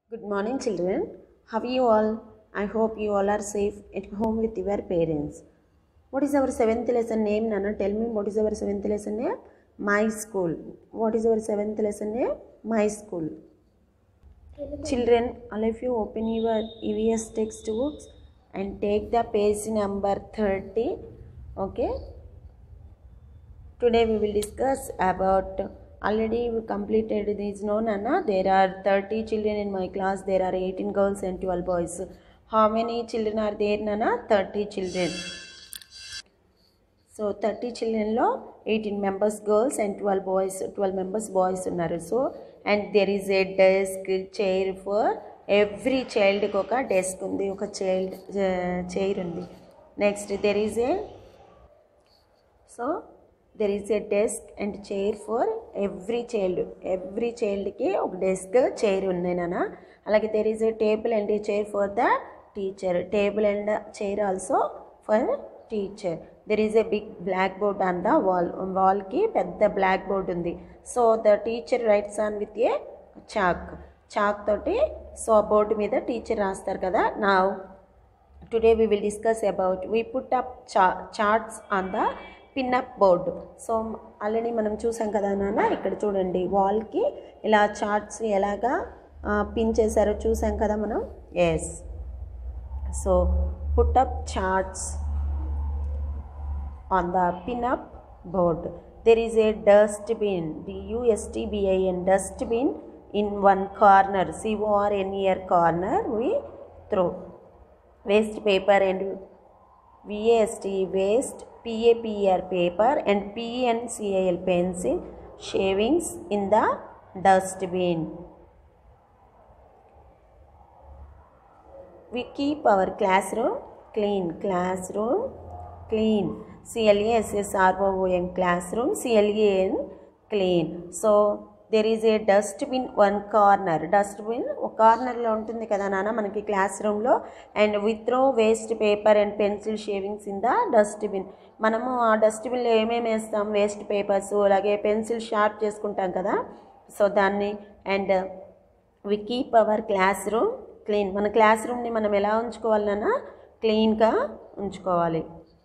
Good morning, children. How are you all? I hope you all are safe at home with your parents. What is our seventh lesson name, Nana? Tell me what is our seventh lesson name? My school. What is our seventh lesson name? My school. Children, all of you open your EVS textbooks and take the page number 30. Okay. Today we will discuss about already we completed this no Nana there are 30 children in my class there are 18 girls and 12 boys how many children are there Nana 30 children so thirty చిల్డ్రన్లో eighteen members girls and twelve boys twelve members boys ఉన్నారు so and there is a desk chair for every చైల్డ్కి ఒక desk ఉంది ఒక child chair ఉంది next there is a so there is a desk and chair for every child every చైల్డ్కి ఒక desk chair ఉన్నాయి నాన్న అలాగే there is a table and a chair for the teacher table and chair also for teacher there is a big black board on the wall వాల్కి పెద్ద black board ఉంది so the teacher writes on with a chalk chalk తోటి so board మీద teacher రాస్తారు కదా నా today we will discuss about we put up చా charts on the pinup board so already మనం చూసాం కదా నాన్న ఇక్కడ చూడండి వాల్కి ఇలా చార్ట్స్ ఎలాగా పిన్ చేశారో చూసాం కదా మనం yes so put up charts on the pin-up board. There is a dustbin, D-U-S-T-B-I-N, dustbin in one corner, C-O-R-N-E-R corner, we throw. Waste paper and V-A-S-T, waste, P-A-P-E-R paper and P-N-C-I-L pencil, shavings in the dustbin. We keep our classroom clean, classroom clean c-l-a-s-s-r-o-o-n classroom c-l-a-n clean so there is a dustbin one corner dustbin ఒక కార్నర్లో ఉంటుంది కదా నాన్న మనకి class రూమ్లో and we throw waste paper and pencil shavings in the dustbin మనము ఆ డస్ట్బిన్లో ఏమేమి వేస్తాం వేస్ట్ పేపర్స్ అలాగే పెన్సిల్ షార్ప్ చేసుకుంటాం కదా సో దాన్ని and we keep our class room clean మన క్లాస్ రూమ్ని మనం ఎలా ఉంచుకోవాలన్నా క్లీన్గా ఉంచుకోవాలి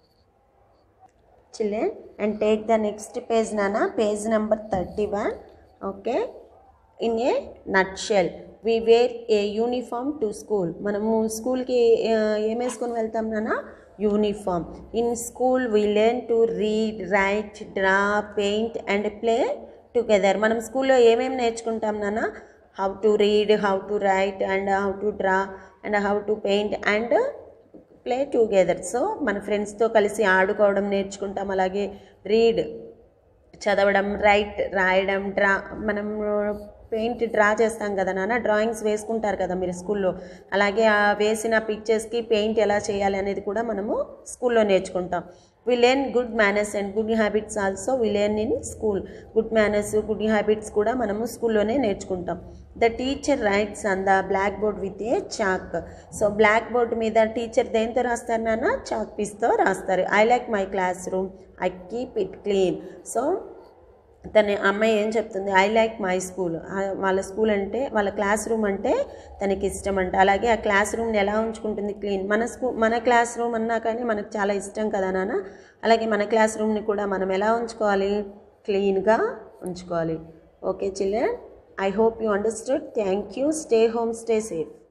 children and take the next page nana page number 31 okay in a nutshell we wear a uniform to school మనము స్కూల్కి ఏం వేసుకొని వెళ్తాం నాన్న uniform in school we learn to read write draw paint and play together మనం స్కూల్లో ఏమేమి నేర్చుకుంటాం నాన్న how to read how to write and how to draw and how to paint and play together so మన ఫ్రెండ్స్తో కలిసి ఆడుకోవడం నేర్చుకుంటాం అలాగే రీడ్ చదవడం రైట్ రాయడం డ్రా మనం పెయింట్ డ్రా చేస్తాం కదా నాన్న డ్రాయింగ్స్ వేసుకుంటారు కదా మీరు స్కూల్లో అలాగే ఆ వేసిన పిక్చర్స్కి పెయింట్ ఎలా చేయాలి అనేది కూడా మనము స్కూల్లో నేర్చుకుంటాం we learn good manners and good habits also we learn in school good manners good habits కూడా మనము స్కూల్లోనే నేర్చుకుంటాం the teacher writes on the black board with a chalk so black board మీద టీచర్ దేంతో రాస్తారు నాన్న చాక్ పీస్తో రాస్తారు I like my class room I keep it clean so తన అమ్మాయి ఏం చెప్తుంది ఐ లైక్ మై స్కూల్ వాళ్ళ స్కూల్ అంటే వాళ్ళ క్లాస్ రూమ్ అంటే తనకి ఇష్టం అంట అలాగే ఆ క్లాస్ రూమ్ని ఎలా ఉంచుకుంటుంది క్లీన్ మన స్కూ మన క్లాస్ రూమ్ అన్నా కానీ మనకు చాలా ఇష్టం కదా నాన్న అలాగే మన క్లాస్ రూమ్ని కూడా మనం ఎలా ఉంచుకోవాలి క్లీన్గా ఉంచుకోవాలి okay children I hope you understood. Thank you. Stay home, stay safe.